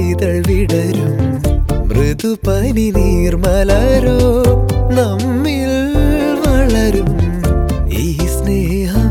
ഈതൾ വിടരും മൃദുപനി നീർമലരോ നമ്മിൽ വളരും ഈ സ്നേഹം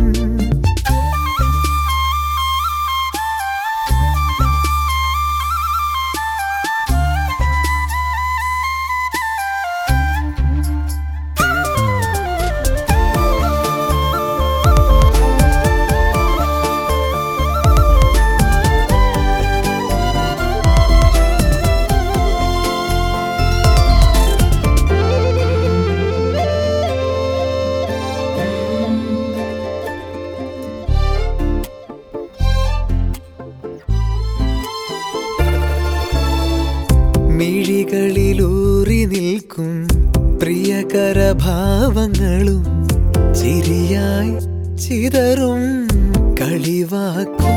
മിഴികളിലൂറി നിൽക്കും പ്രിയകര ഭാവങ്ങളും ചിരിയായി ചിതറും കളിവാക്കും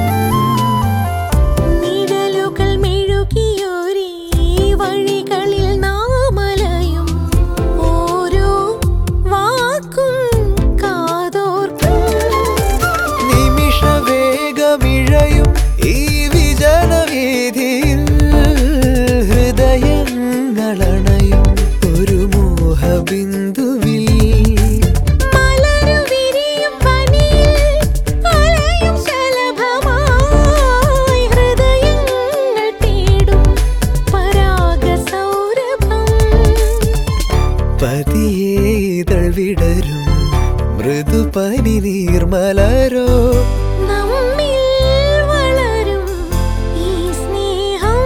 നിഴലുകൾ മെഴുകിയൊരേ വഴികളിൽ നാമലയും ഓരോ വാക്കും കാതോർക്കും നിമിഷ വേഗമിഴയും ഈ വിജനവേദിയിൽ ഹൃദയങ്ങളണയും ഒരു മോഹബിന്ദുവിൽ മലരു വിരിയും പനിയിൽ അലയും ശലഭമായി ഹൃദയങ്ങൾ തേടും പരാഗസൗരഭം പതിയേതൾ വിടരും മൃദുപനി നീർമലരോ നമ്മിൽ വളരും ഈ സ്നേഹം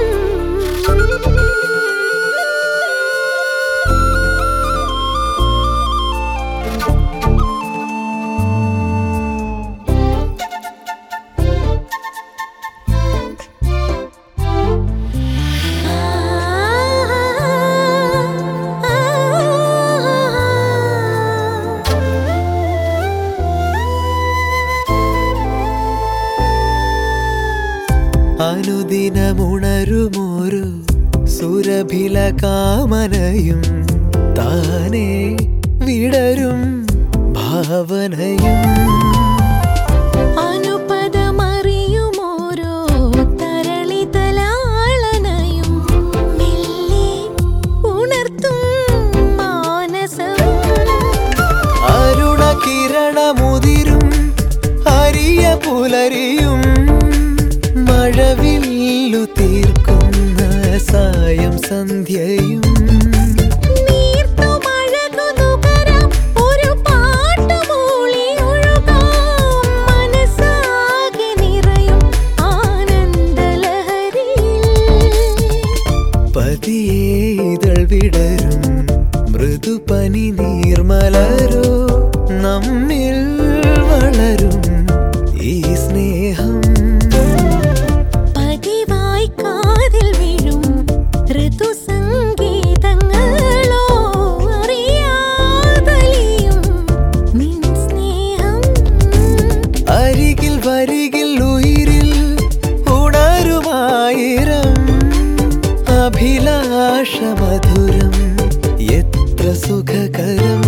അനുദിനമുണരുമോരു സുരഭില കാമനയും താനേ വിടരും ഭാവനയും അനുപദമറിയുമോരോ തരളിതലാളനയും മെല്ലെ ഉണർത്തും മാനസം അരുണ കിരണമുതിരും അരിയ പുലരിയും മഴവില്ലു തീർക്കുന്ന സായം സന്ധ്യയും നീർത്തുമഴകുനുകരം ഒരു പാട്ടുമൂളി ഒഴുകാം മനസ്സാകെ നിറയും ആനന്ദലഹരിയിൽ പതിയേതൾ വിടരും മൃദുപനി നീർമലരോ നമ്മിൽ വളരും ഈ സ്നേഹം പതിവായി കാതിൽ വീഴും ഋതുസംഗീതങ്ങളോ അറിയാതലിയും നിൻ സ്നേഹം അരികിൽ വരികിൽ ഉയിരിൽ ഉണരുമായിരം അഭിലാഷമധുരം എത്ര സുഖകരം